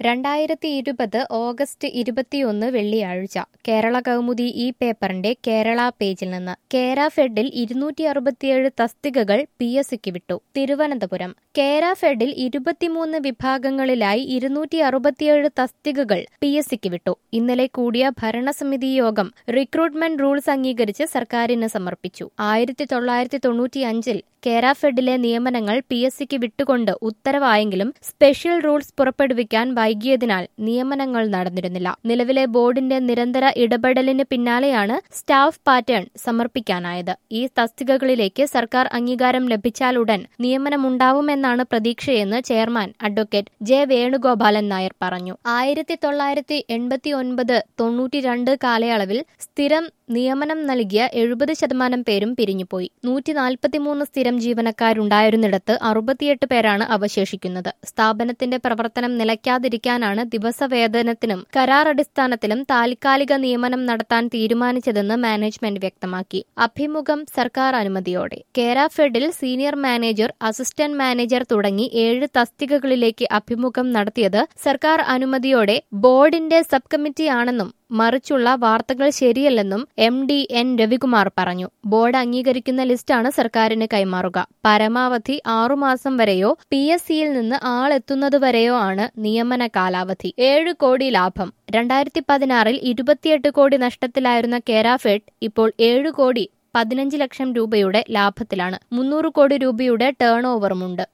രണ്ടായിരത്തി ഇരുപത് ഓഗസ്റ്റ് ഇരുപത്തിയൊന്ന് വെള്ളിയാഴ്ച കേരള കൗമുദി ഈ പേപ്പറിന്റെ കേരള പേജിൽ നിന്ന് കേര ഫെഡിൽ ഇരുന്നൂറ്റി അറുപത്തിയേഴ് തസ്തികകൾ പി എസ് സിക്ക് വിട്ടു തിരുവനന്തപുരം കേര ഫെഡിൽ ഇരുപത്തിമൂന്ന് വിഭാഗങ്ങളിലായി ഇരുന്നൂറ്റി അറുപത്തിയേഴ് തസ്തികകൾ പി എസ് സിക്ക് വിട്ടു ഇന്നലെ കൂടിയ ഭരണസമിതി യോഗം റിക്രൂട്ട്മെന്റ് റൂൾസ് അംഗീകരിച്ച് സർക്കാരിന് സമർപ്പിച്ചു ആയിരത്തി തൊള്ളായിരത്തി തൊണ്ണൂറ്റി അഞ്ചിൽ കേര ഫെഡിലെ നിയമനങ്ങൾ പി എസ് സിക്ക് വിട്ടുകൊണ്ട് ഉത്തരവായെങ്കിലും സ്പെഷ്യൽ റൂൾസ് പുറപ്പെടുവിക്കാൻ വൈകിയതിനാൽ നിയമനങ്ങൾ നടന്നിരുന്നില്ല നിലവിലെ ബോർഡിന്റെ നിരന്തര ഇടപെടലിന് പിന്നാലെയാണ് സ്റ്റാഫ് പാറ്റേൺ സമർപ്പിക്കാനായത് ഈ തസ്തികകളിലേക്ക് സർക്കാർ അംഗീകാരം ലഭിച്ചാലുടൻ നിയമനമുണ്ടാവുമെന്നാണ് പ്രതീക്ഷയെന്ന് chairman advocate J Venugopalan Nair പറഞ്ഞു ആയിരത്തി തൊള്ളായിരത്തി എൺപത്തി ഒൻപത് തൊണ്ണൂറ്റിരണ്ട് കാലയളവിൽ സ്ഥിരം നിയമനം നൽകിയ എഴുപത് ശതമാനം പേരും പിരിഞ്ഞുപോയി നൂറ്റി നാൽപ്പത്തിമൂന്ന് സ്ഥിരം ജീവനക്കാരുണ്ടായിരുന്നിടത്ത് അറുപത്തിയെട്ട് പേരാണ് അവശേഷിക്കുന്നത് സ്ഥാപനത്തിന്റെ പ്രവർത്തനം നിലയ്ക്കാതിരിക്കാനാണ് ദിവസവേതനത്തിനും കരാർ അടിസ്ഥാനത്തിലും താൽക്കാലിക നിയമനം നടത്താൻ തീരുമാനിച്ചതെന്ന് മാനേജ്മെന്റ് വ്യക്തമാക്കി അഭിമുഖം സർക്കാർ അനുമതിയോടെ കേര ഫെഡിൽ സീനിയർ മാനേജർ അസിസ്റ്റന്റ് മാനേജർ തുടങ്ങി ഏഴ് തസ്തികകളിലേക്ക് അഭിമുഖം നടത്തിയത് സർക്കാർ അനുമതിയോടെ ബോർഡിന്റെ സബ് കമ്മിറ്റിയാണെന്നും മറിച്ചുള്ള വാർത്തകൾ ശരിയല്ലെന്നും എം ഡി എൻ രവികുമാർ പറഞ്ഞു ബോർഡ് അംഗീകരിക്കുന്ന ലിസ്റ്റാണ് സർക്കാരിന് കൈമാറുക പരമാവധി ആറുമാസം വരെയോ പി എസ് സിയിൽ നിന്ന് ആളെത്തുന്നതുവരെയോ ആണ് നിയമന കാലാവധി ഏഴ് കോടി ലാഭം രണ്ടായിരത്തി പതിനാറിൽ ഇരുപത്തിയെട്ട് കോടി നഷ്ടത്തിലായിരുന്ന കേരാഫെഡ് ഇപ്പോൾ ഏഴ് കോടി പതിനഞ്ച് ലക്ഷം രൂപയുടെ ലാഭത്തിലാണ് മുന്നൂറ് കോടി രൂപയുടെ ടേൺ ഓവറുമുണ്ട്